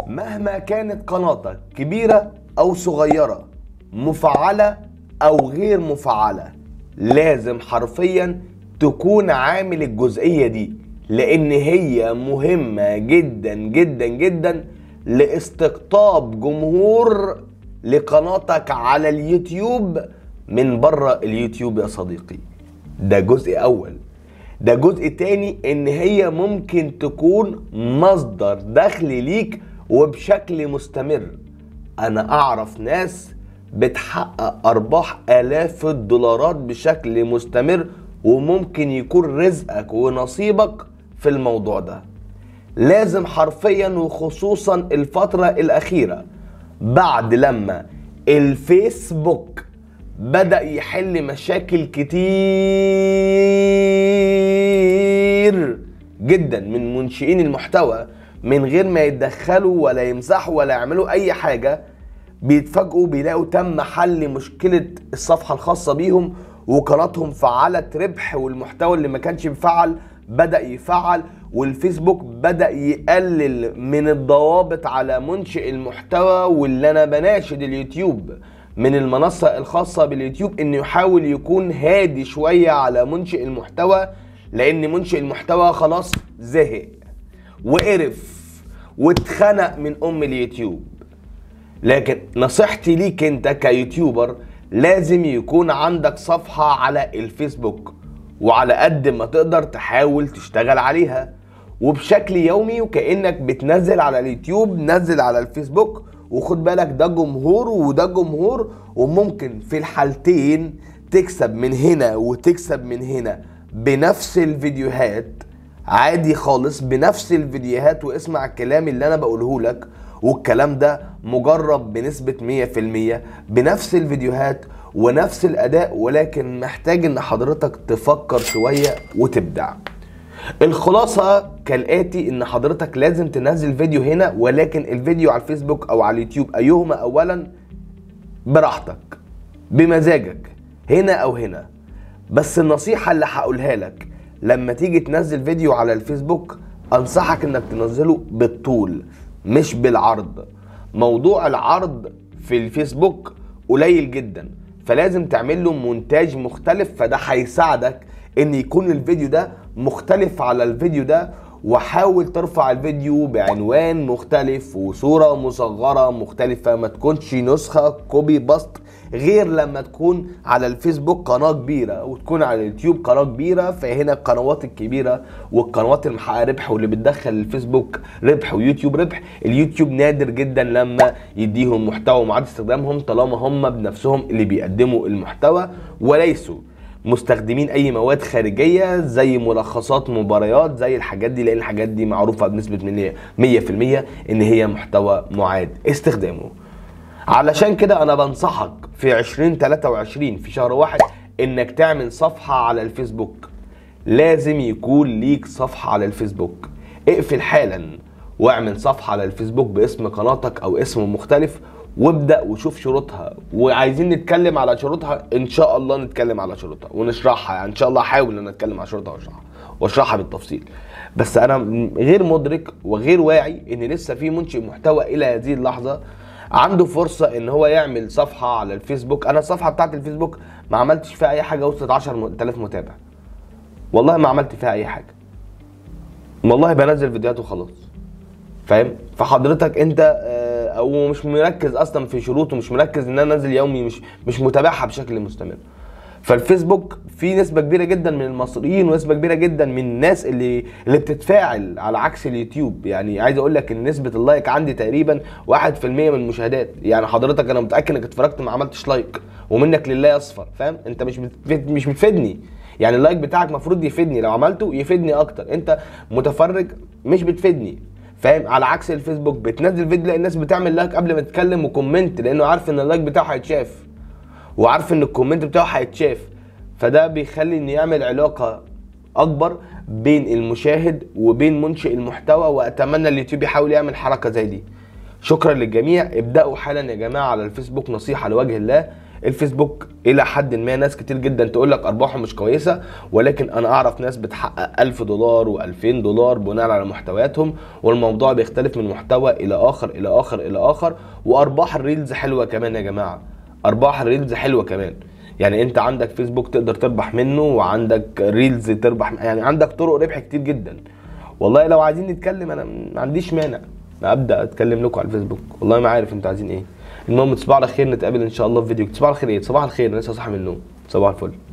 مهما كانت قناتك كبيرة أو صغيرة مفعلة أو غير مفعلة لازم حرفيا تكون عامل الجزئية دي لأن هي مهمة جدا جدا جدا لاستقطاب جمهور لقناتك على اليوتيوب من بره اليوتيوب يا صديقي ده جزء أول ده جزء تاني ان هي ممكن تكون مصدر دخل ليك وبشكل مستمر انا اعرف ناس بتحقق ارباح الاف الدولارات بشكل مستمر وممكن يكون رزقك ونصيبك في الموضوع ده لازم حرفيا وخصوصا الفترة الأخيرة بعد لما الفيسبوك بدأ يحل مشاكل كتير جدا من منشئين المحتوى من غير ما يتدخلوا ولا يمسحوا ولا يعملوا أي حاجة بيتفاجئوا بيلاقوا تم حل مشكلة الصفحة الخاصة بيهم وقناتهم فعلت ربح والمحتوى اللي ما كانش مفعل بدأ يفعل والفيسبوك بدأ يقلل من الضوابط على منشئ المحتوى واللي انا بناشد اليوتيوب من المنصة الخاصة باليوتيوب انه يحاول يكون هادي شوية على منشئ المحتوى لان منشئ المحتوى خلاص زهق وقرف واتخنق من ام اليوتيوب لكن نصيحتي ليك انت كيوتيوبر لازم يكون عندك صفحة على الفيسبوك وعلى قد ما تقدر تحاول تشتغل عليها وبشكل يومي وكأنك بتنزل على اليوتيوب نزل على الفيسبوك وخد بالك ده جمهور وده جمهور وممكن في الحالتين تكسب من هنا وتكسب من هنا بنفس الفيديوهات عادي خالص بنفس الفيديوهات واسمع الكلام اللي انا بقوله لك والكلام ده مجرب بنسبة 100% بنفس الفيديوهات ونفس الاداء ولكن محتاج ان حضرتك تفكر شوية وتبدع الخلاصة كالآتي ان حضرتك لازم تنزل فيديو هنا ولكن الفيديو على الفيسبوك او على اليوتيوب ايهما اولا براحتك بمزاجك هنا او هنا بس النصيحة اللي هقولها لك لما تيجي تنزل فيديو على الفيسبوك انصحك انك تنزله بالطول مش بالعرض موضوع العرض في الفيسبوك قليل جدا فلازم تعمل له مونتاج مختلف فده هيساعدك ان يكون الفيديو ده مختلف على الفيديو ده وحاول ترفع الفيديو بعنوان مختلف وصورة مصغرة مختلفة ما تكونش نسخة كوبي باست غير لما تكون على الفيسبوك قناة كبيرة وتكون على اليوتيوب قناة كبيرة فهنا القنوات الكبيرة والقنوات اللي محققة ربح واللي بتدخل الفيسبوك ربح ويوتيوب ربح اليوتيوب نادر جدا لما يديهم محتوى ومعاد استخدامهم طالما هم بنفسهم اللي بيقدموا المحتوى وليسوا مستخدمين اي مواد خارجيه زي ملخصات مباريات زي الحاجات دي لان الحاجات دي معروفه بنسبه 100% ان هي محتوى معاد استخدامه علشان كده انا بنصحك في 2023 في شهر واحد انك تعمل صفحه على الفيسبوك لازم يكون ليك صفحه على الفيسبوك اقفل حالا واعمل صفحه على الفيسبوك باسم قناتك او اسم مختلف وابدا وشوف شروطها وعايزين نتكلم على شروطها ان شاء الله نتكلم على شروطها ونشرحها يعني ان شاء الله احاول ان اتكلم على شروطها واشرحها واشرحها بالتفصيل بس انا غير مدرك وغير واعي ان لسه في منشئ محتوى الى هذه اللحظه عنده فرصه ان هو يعمل صفحه على الفيسبوك انا الصفحه بتاعت الفيسبوك ما عملتش فيها اي حاجه وصلت 10000 متابع والله ما عملت فيها اي حاجه والله بنزل فيديوهات وخلاص فاهم فحضرتك انت آه، او مش مركز اصلا في شروطه مش مركز ان انا انزل يومي مش مش متابعها بشكل مستمر فالفيسبوك في نسبه كبيره جدا من المصريين ونسبه كبيره جدا من الناس اللي اللي بتتفاعل على عكس اليوتيوب يعني عايز اقول لك ان نسبه اللايك عندي تقريبا 1% من المشاهدات يعني حضرتك انا متاكد انك اتفرجت ما عملتش لايك ومنك لله يصفر فاهم انت مش بتفيد مش بتفيدني يعني اللايك بتاعك المفروض يفيدني لو عملته يفيدني اكتر انت متفرج مش بتفيدني فاهم على عكس الفيسبوك بتنزل فيديو تلاقي الناس بتعمل لايك قبل ما تتكلم وكومنت لانه عارف ان اللايك بتاعه هيتشاف وعارف ان الكومنت بتاعه هيتشاف فده بيخلي ان يعمل علاقه اكبر بين المشاهد وبين منشئ المحتوى واتمنى اليوتيوب يحاول يعمل حركه زي دي شكرا للجميع ابداوا حالا يا جماعه على الفيسبوك نصيحه لوجه الله الفيسبوك الى حد ما ناس كتير جدا تقول لك ارباحه مش كويسه ولكن انا اعرف ناس بتحقق 1000 دولار و2000 دولار بناء على محتوياتهم والموضوع بيختلف من محتوى الى اخر الى اخر الى اخر وارباح الريلز حلوه كمان يا جماعه ارباح الريلز حلوه كمان يعني انت عندك فيسبوك تقدر تربح منه وعندك ريلز تربح يعني عندك طرق ربح كتير جدا والله لو عايزين نتكلم انا ما عنديش مانع ابدا اتكلم لكم على الفيسبوك والله ما عارف انتوا عايزين ايه المهم تصبحوا على خير نتقابل ان شاء الله في فيديو تصبحوا على خير ايه صباح الخير انا لسه صاحي من النوم صباح الفل